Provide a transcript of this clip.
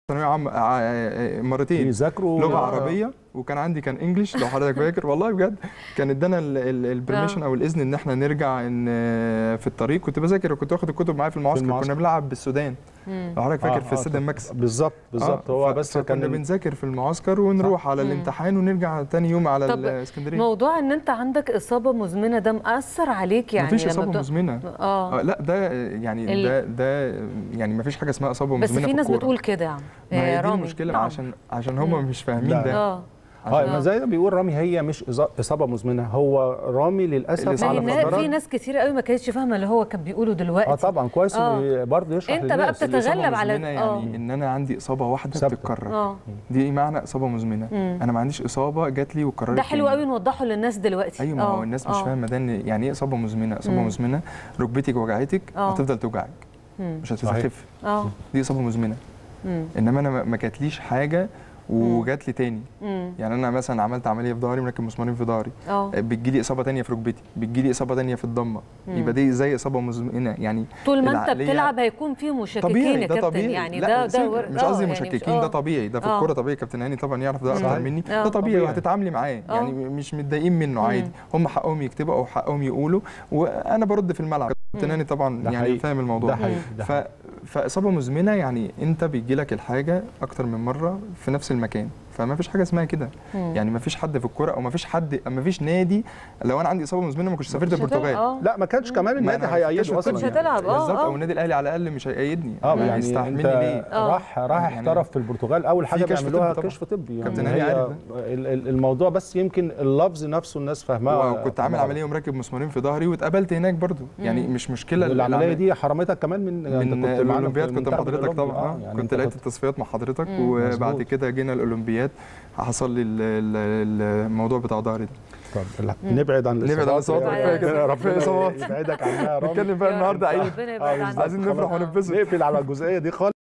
ثانويه عامه ع- مرتين بيذاكروا لغه عربيه وكان عندي كان انجلش لو حضرتك فاكر والله بجد كان ادانا البرميشن آه. او الاذن ان احنا نرجع ان في الطريق كنت بذاكر وكنت واخد الكتب معايا في المعسكر, المعسكر. كنا بنلعب بالسودان مم. لو حضرتك آه، فاكر في آه، استاد الماكس بالظبط بالظبط آه، هو ف- بس فكنا كان بنذاكر في المعسكر ونروح على مم. الامتحان ونرجع تاني يوم على طب الاسكندريه موضوع ان انت عندك اصابه مزمنه ده مأثر عليك يعني مفيش لما اصابه بت- مزمنه اه آه، لا ده يعني ال- ده ده يعني مفيش حاجه اسمها اصابه بس مزمنه في ناس الكورة. بتقول كده يا عم ما هي يا دي رامي المشكله نعم. عشان عشان هم مش فاهمين لا. ده اه اه عشان ما زي ما بيقول رامي هي مش إصا- اصابه مزمنه هو رامي للاسف الإصابة ما هي على النا- فترات في ناس كتير قوي ما كانتش فاهمه اللي هو كان بيقوله دلوقتي اه طبعا كويس آه. انه برضه يشرح أنت بقى للناس. بتتغلب الإصابة على- مزمنة آه. يعني ان انا عندي اصابه واحده ثابتة. بتتكرر اه دي معنى اصابه مزمنه مم. انا ما عنديش اصابه جات لي وكررت ده حلو تاني. قوي نوضحه للناس دلوقتي ايوه ما هو آه، الناس مش آه. فاهمه ده إن يعني ايه اصابه مزمنه اصابه مم. مزمنه ركبتك وجعتك آه. هتفضل توجعك مم. مش صحيح. هتخف اه دي اصابه مزمنه مم. انما انا ما- ما جاتليش حاجه وجات لي تاني مم. يعني انا مثلا عملت عمليه في ظهري مركب مسمارين في ظهري اه بتجيلي اصابه تانية في ركبتي بتجيلي اصابه تانية في الضمه مم. يبقى دي زي اصابه مزمنه يعني طول ما انت العقلية- بتلعب هيكون في مشككين طبيعي يا ده كابتن طبيعي يعني لا ده ده سيب- ور- مش آه، قصدي يعني مش- مشككين آه. ده طبيعي ده في آه. الكوره طبيعي كابتن هاني طبعا يعرف ده اكتر صحيح. مني آه. ده طبيعي طبيعي. وهتتعاملي معاه آه. يعني مش متضايقين منه مم. عادي هم حقهم يكتبوا او حقهم يقولوا وانا برد في الملعب كابتن هاني طبعا ده يعني حقيقي. فاهم الموضوع ده حقيقي ده ف... حقيقي. فاصابه مزمنه يعني انت بيجي لك الحاجه اكتر من مره في نفس المكان فما فيش حاجه اسمها كده مم. يعني ما فيش حد في الكوره او ما فيش حد ما فيش نادي لو انا عندي اصابه مزمنه ما كنتش سافرت مش هتلعب. البرتغال اه لا ما كانش كمان ما النادي أنا هيأيده هكتشف اصلا كنتش يعني. هتلعب. آه، بالظبط آه. او النادي الاهلي على الاقل مش هيأيدني اه يعني يعني يستحملني انت ليه آه. راح راح يعني احترف في البرتغال اول حاجه كشف بيعملوها طبي طبعا. كشف طبي يعني كابتن هاني هي عارف ال- ال- الموضوع بس يمكن اللفظ نفسه الناس فاهماه وكنت عامل عمليه ومركب مسمارين في ظهري واتقابلت هناك برضو يعني مش مشكله العمليه دي حرمتك كمان من أنت من كنت معانا في الاولمبياد كنت مع المنتخب حضرتك الأولمبي. طبعا آه، آه. يعني كنت أنت لقيت التصفيات مع حضرتك مم. وبعد مظبوط. كده جينا الاولمبياد حصل لي ال- ال- الموضوع بتاع ظهري ده طب لا، نبعد عن نبعد عن الإصابات، يا- كفاية كده. ربنا كفايه إصابات. يبعدك عنها يا رامي نتكلم بقى يا النهارده رب. عيد ربنا يبعد آه، عنك. عايزين نفرح وننبسط نقفل على الجزئيه دي خالص